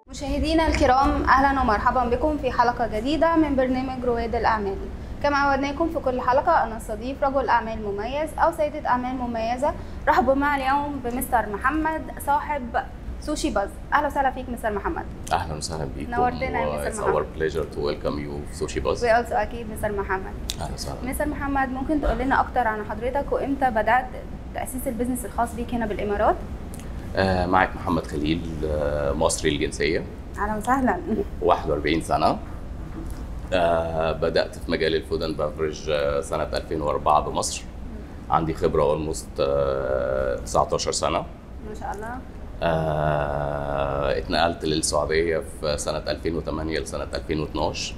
مشاهدينا الكرام اهلا ومرحبا بكم في حلقه جديده من برنامج رواد الاعمال كما عودناكم في كل حلقه انا استضيف رجل اعمال مميز او سيده اعمال مميزه رحبوا معي اليوم بمستر محمد صاحب سوشي باز اهلا وسهلا فيك مستر محمد اهلا وسهلا بيكم نورتنا يا مستر It's محمد. our pleasure to welcome you في سوشي باز و also اكيد مستر محمد اهلا وسهلا مستر محمد ممكن تقول لنا اكتر عن حضرتك وامتى بدات تاسيس البيزنس الخاص بيك هنا بالامارات آه معك محمد خليل آه مصري الجنسيه اهلا وسهلا 41 سنه آه بدات في مجال الفود اند بافرج آه سنه 2004 بمصر عندي خبره اولموست آه 19 سنه ما شاء الله آه اتنقلت للسعوديه في سنه 2008 لسنه 2012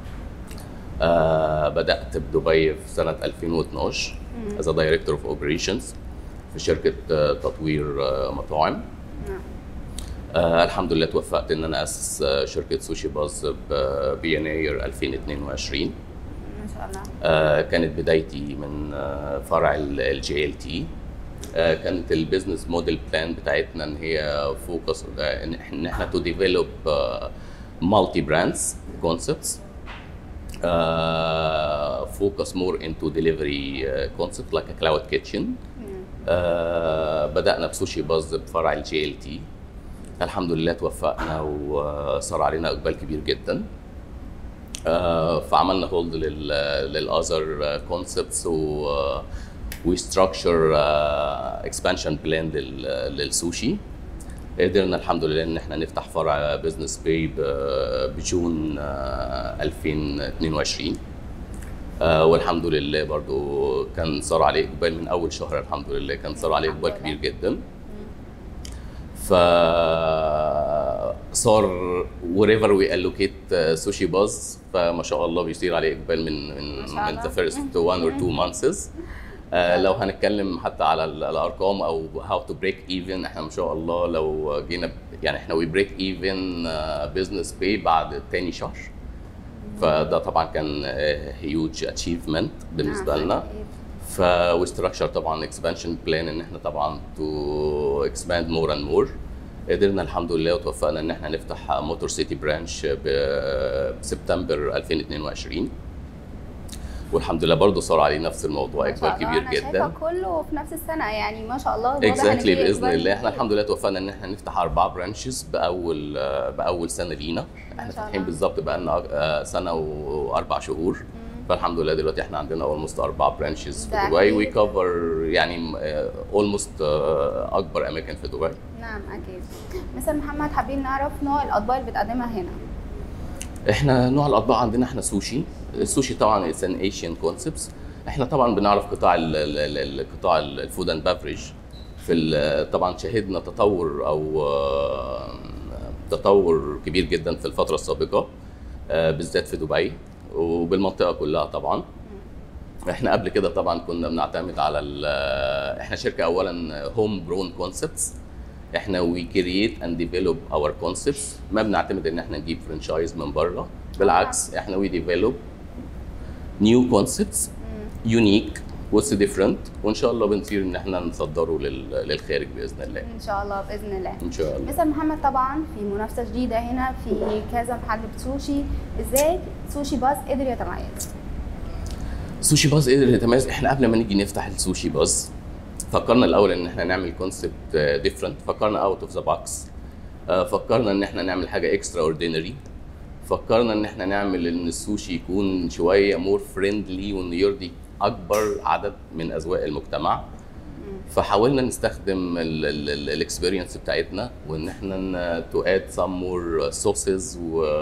آه بدات بدبي في سنه 2012 as a director of operations في شركه آه، تطوير آه، مطاعم نعم. آه الحمد لله توفقت ان انا اسس آه، شركه سوشي باز ب- بيناير 2022 ما شاء الله آه كانت بدايتي من آه فرع الجي ال تي كانت البيزنس موديل بلان بتاعتنا ان هي فوكس ان إحنا- ان احنا تو ديفلوب مالتي براندز كونسبتس فوكس مور انتو ديليفري كونسبت لايك كلاود كيتشن آه بدأنا بسوشي باز بفرع الجي ال تي الحمد لله توفقنا وصار علينا إقبال كبير جدا آه فعملنا هولد للأذر كونسبتس و وستراكشر اكسبانشن بلان للسوشي قدرنا الحمد لله ان احنا نفتح فرع بزنس باي بجون آه، 2022 آه والحمد لله برضو كان صار عليه اقبال من اول شهر الحمد لله كان صار عليه الحمد اقبال لله. كبير جدا ف صار wherever we allocate uh, sushi buzz فما شاء الله بيصير عليه اقبال من من ما شاء من الله. the first one or two months آه لو هنتكلم حتى على ال- الارقام او how to break even احنا ما شاء الله لو جينا ب- يعني احنا we break even uh, business pay بعد تاني شهر فده طبعا كان هيوج اتشيفمنت بالنسبه نعم، لنا أكيد. ف وستراكشر طبعا اكسبانشن بلان ان احنا طبعا تو اكسباند مور اند مور قدرنا الحمد لله وتوفقنا ان احنا نفتح موتور سيتي برانش بسبتمبر 2022 والحمد لله برضه صار عليه نفس الموضوع ما شاء اقبال الله، كبير أنا شايفة جدا كله في نفس السنه يعني ما شاء الله واضح إن اكزاكتلي في باذن إقبال الله احنا كبير. الحمد لله توفقنا ان احنا نفتح اربع برانشز باول باول سنه لينا احنا شاء فاتحين الله. بالظبط بقى لنا سنه واربع شهور فالحمد لله دلوقتي احنا عندنا اولموست اربع برانشز في ده دبي أكيد. وي كفر يعني اولموست اكبر اماكن في دبي نعم اكيد مستر محمد حابين نعرف نوع الاطباق اللي بتقدمها هنا احنا نوع الاطباق عندنا احنا سوشي السوشي طبعا اتس ان ايشن كونسبتس احنا طبعا بنعرف قطاع ال- ال- ال- قطاع الفود اند بافريج في ال- طبعا شهدنا تطور او آه، تطور كبير جدا في الفتره السابقه آه، بالذات في دبي وبالمنطقه كلها طبعا احنا قبل كده طبعا كنا بنعتمد على ال- احنا شركه اولا هوم برون كونسبتس احنا وي كرييت اند ديفلوب اور كونسبتس ما بنعتمد ان احنا نجيب فرانشايز من بره بالعكس احنا وي ديفلوب نيو كونسبتس يونيك واتس ديفرنت وان شاء الله بنصير ان احنا نصدره لل- للخارج باذن الله ان شاء الله باذن الله ان شاء الله مستر محمد طبعا في منافسه جديده هنا في كذا محل سوشي ازاي سوشي باز قدر يتميز سوشي باز قدر يتميز احنا قبل ما نيجي نفتح السوشي باز فكرنا الاول ان احنا نعمل كونسبت ديفرنت فكرنا اوت اوف ذا بوكس فكرنا ان احنا نعمل حاجه اكسترا اوردينري فكرنا ان احنا نعمل ان السوشي يكون شويه مور فريندلي وانه يرضي اكبر عدد من اذواق المجتمع فحاولنا نستخدم الاكسبيرينس بتاعتنا وان احنا تو اد سم مور صوصز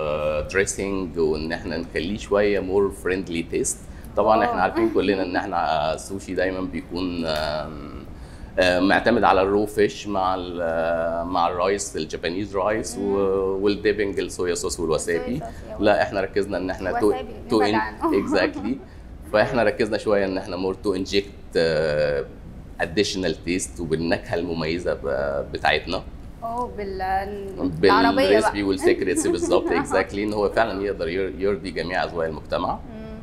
ودريسنج وان احنا نخليه شويه مور فريندلي تيست طبعا احنا آه. عارفين كلنا ان احنا السوشي دايما بيكون آم، آم، معتمد على الرو فيش مع ال- مع الرايس الجابانيز رايس والديبنج الصويا صوص والوسابي الصويا صوص، يا لا احنا ركزنا ان احنا تو وسابي، تو نبعد عنه. اكزاكتلي فاحنا ركزنا شويه ان احنا مور تو انجكت اديشنال تيست وبالنكهه المميزه ب- بتاعتنا اوه بال العربيه بالريسبي بقى والسيكريتس بالظبط اكزاكتلي ان هو فعلا يقدر ير- يرضي جميع اذواق المجتمع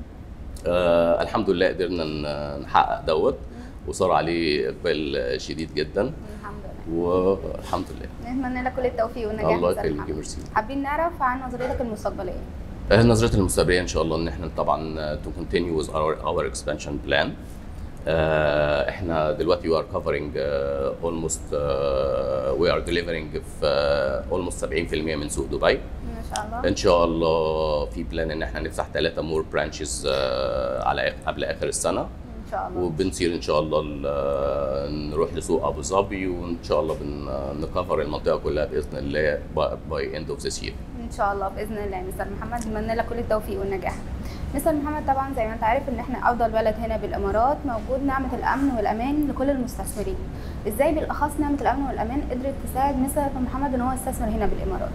آه الحمد لله قدرنا ن- نحقق دوت وصار عليه اقبال شديد جدا الحمد لله والحمد لله نتمنى لك كل التوفيق والنجاح الله مستر يخليك محمد. ميرسي حابين نعرف عن نظريتك المستقبليه آه، نظرة المستقبلية إن شاء الله إن إحنا طبعا آه، to continue with our, our expansion plan. آه، إحنا دلوقتي we are covering آه، almost آه، we are delivering في آه، almost 70% من سوق دبي. ما شاء الله إن شاء الله في بلان إن إحنا نفتح ثلاثة مور برانشز على آخ- قبل آخر السنة. ان شاء الله وبنصير ان شاء الله ال- نروح لسوق ابو ظبي وان شاء الله بنكفر المنطقه كلها باذن الله باي اند اوف ذيس يير ان شاء الله باذن الله مستر محمد نتمنى لك كل التوفيق والنجاح مستر محمد طبعا زي ما انت عارف ان احنا افضل بلد هنا بالامارات موجود نعمه الامن والامان لكل المستثمرين ازاي بالاخص نعمه الامن والامان قدرت تساعد مستر محمد ان هو يستثمر هنا بالامارات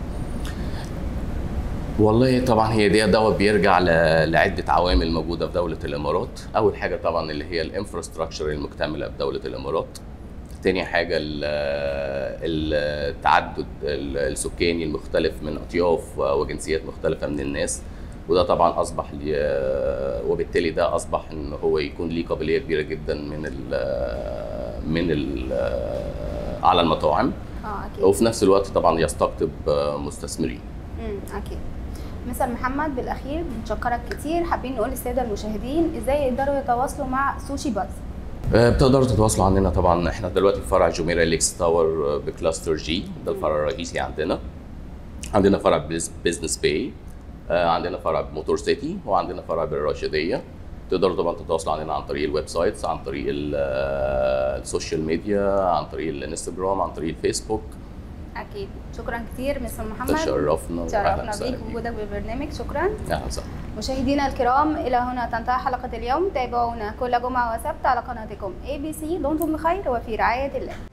والله طبعا هي دي دوت بيرجع ل- لعده عوامل موجوده في دوله الامارات اول حاجه طبعا اللي هي الانفراستراكشر المكتمله في دوله الامارات تاني حاجة ال- التعدد ال- السكاني المختلف من أطياف وجنسيات مختلفة من الناس وده طبعا أصبح لي وبالتالي ده أصبح إن هو يكون ليه قابلية كبيرة جدا من ال من ال على المطاعم اه اكيد وفي نفس الوقت طبعا يستقطب مستثمرين امم اكيد مستر محمد بالاخير بنشكرك كتير حابين نقول للساده المشاهدين ازاي يقدروا يتواصلوا مع سوشي باز آه، بتقدروا تتواصلوا عننا طبعا احنا دلوقتي في فرع جميرة ليكس تاور آه، بكلاستر جي ده الفرع الرئيسي عندنا عندنا فرع بيز- بيزنس باي آه، عندنا فرع بموتور سيتي وعندنا فرع بالراشدية تقدروا طبعا تتواصلوا عننا عن طريق الويب سايتس عن طريق ال- آه، السوشيال ميديا عن طريق الانستجرام عن طريق الفيسبوك اكيد شكرا كتير مستر محمد تشرفنا وأهلاً تشرفنا وسهلاً بيك وجودك بالبرنامج شكرا اهلا وسهلا مشاهدينا الكرام إلى هنا تنتهي حلقة اليوم تابعونا كل جمعة وسبت على قناتكم ABC دمتم بخير وفي رعاية الله